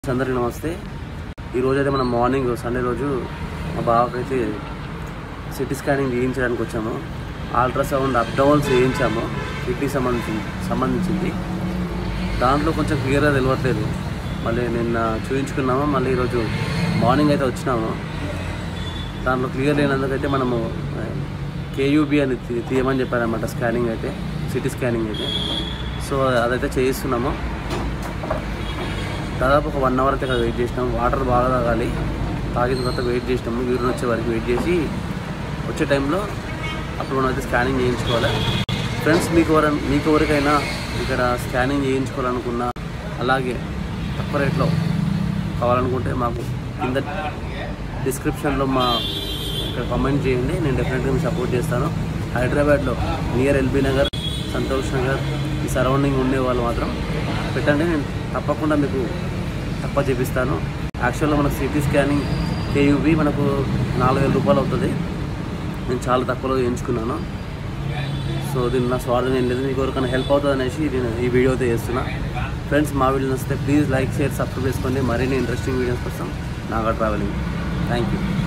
అందరికీ నమస్తే ఈరోజు అయితే మనం మార్నింగ్ సండే రోజు మా బావకి అయితే సిటీ స్కానింగ్ చేయించడానికి వచ్చాము అల్ట్రాసౌండ్ అప్ డౌన్స్ చేయించాము కిడ్నీ సంబంధించి సంబంధించింది దాంట్లో కొంచెం క్లియర్గా తెలియట్లేదు మళ్ళీ నిన్న చూపించుకున్నాము మళ్ళీ ఈరోజు మార్నింగ్ అయితే వచ్చినాము దాంట్లో క్లియర్ లేనందుకైతే మనము కేయూబీ అని తీ- తీయమని చెప్పారనమాట స్కానింగ్ అయితే సిటీ స్కానింగ్ అయితే సో అదైతే చేయిస్తున్నాము దాదాపు ఒక వన్ అవర్ అయితే ఇక్కడ వెయిట్ చేసినాం వాటర్ బాగా తాగాలి తాగిన తర్వాత వెయిట్ చేసినాము యూరిన్ వచ్చే వరకు వెయిట్ చేసి వచ్చే టైంలో అప్పుడు మనం అయితే స్కానింగ్ చేయించుకోవాలి ఫ్రెండ్స్ మీకు ఎవర మీకు ఎవరికైనా ఇక్కడ స్కానింగ్ చేయించుకోవాలనుకున్నా అలాగే తక్కువ రేట్లో కావాలనుకుంటే మాకు కింద డిస్క్రిప్షన్లో మా ఇక్కడ కామెంట్ చేయండి నేను డెఫినెట్గా మీకు సపోర్ట్ చేస్తాను హైదరాబాద్లో నియర్ ఎల్బీ నగర్ సంతోష్ నగర్ ఈ సరౌండింగ్ ఉండే వాళ్ళు మాత్రం పెట్టండి నేను తప్పకుండా మీకు తక్కువ చేపిస్తాను యాక్చువల్గా మనకు సిటీ స్కానింగ్ కేయూబీ మనకు నాలుగు వేల రూపాయలు అవుతుంది నేను చాలా తక్కువలో చేయించుకున్నాను సో దీని నా స్వార్థం ఏం లేదు మీకు ఎవరికైనా హెల్ప్ అవుతుంది అనేసి నేను ఈ వీడియో అయితే చేస్తున్నా ఫ్రెండ్స్ మా వీడియో నచ్చితే ప్లీజ్ లైక్ షేర్ సబ్స్క్రైబ్ చేసుకోండి మరిన్ని ఇంట్రెస్టింగ్ వీడియోస్ కోసం నాగా ట్రావెలింగ్ థ్యాంక్ యూ